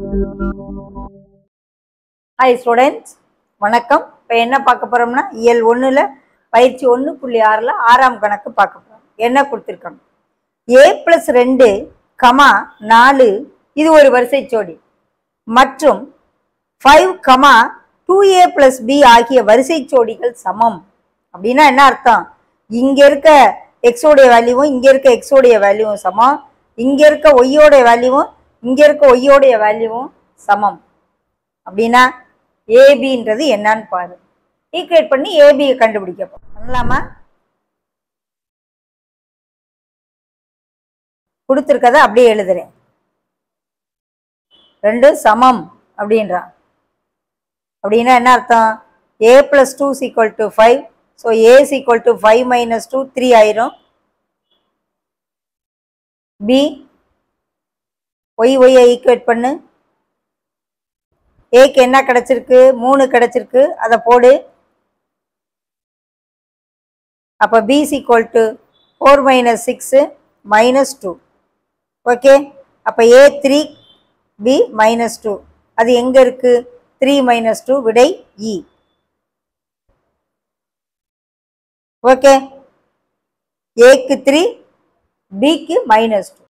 Hi students வணக்கம் இப்போ என்ன பார்க்க போகிறோம்னா இயல் ஒன்றில் பயிற்சி ஒன்று புள்ளி ஆறில் ஆறாம் கணக்கு பார்க்க போகிறோம் என்ன கொடுத்துருக்காங்க ஏ ப்ளஸ் ரெண்டு கமா நாலு இது ஒரு வரிசை ஜோடி மற்றும் five comma two A plus B ஆகிய வரிசை ஜோடிகள் சமம் அப்படின்னா என்ன அர்த்தம் இங்கே இருக்க எக்ஸோடைய வேல்யூவும் இங்கே இருக்க எக்ஸோடைய வேல்யூவும் சமம் இங்கே இருக்க ஒய்யோடைய வேல்யூவும் இங்கே இருக்க ஒய்யோடைய வேல்யூவும் சமம் அப்படின்னா ஏபின்றது என்னன்னு பாரு ஈக்குவேட் பண்ணி ஏபியை கண்டுபிடிக்க போறோம். பண்ணலாமா கொடுத்துருக்கத அப்படியே எழுதுறேன் ரெண்டும் சமம் அப்படின்றான் அப்படின்னா என்ன அர்த்தம் A plus two equal to five so A equal to five minus two three ஆயிரும் பி ஒய் ஒய்யை ஈக்குவேட் பண்ணு ஏக்கு என்ன கிடைச்சிருக்கு மூணு கிடைச்சிருக்கு அதை போடு அப்போ B equal to four minus six minus two okay அப்போ A three B minus two அது எங்கே இருக்குது த்ரீ மைனஸ் டூ விடை இ ஓகே ஏக்கு த்ரீ பிக்கு மைனஸ் டூ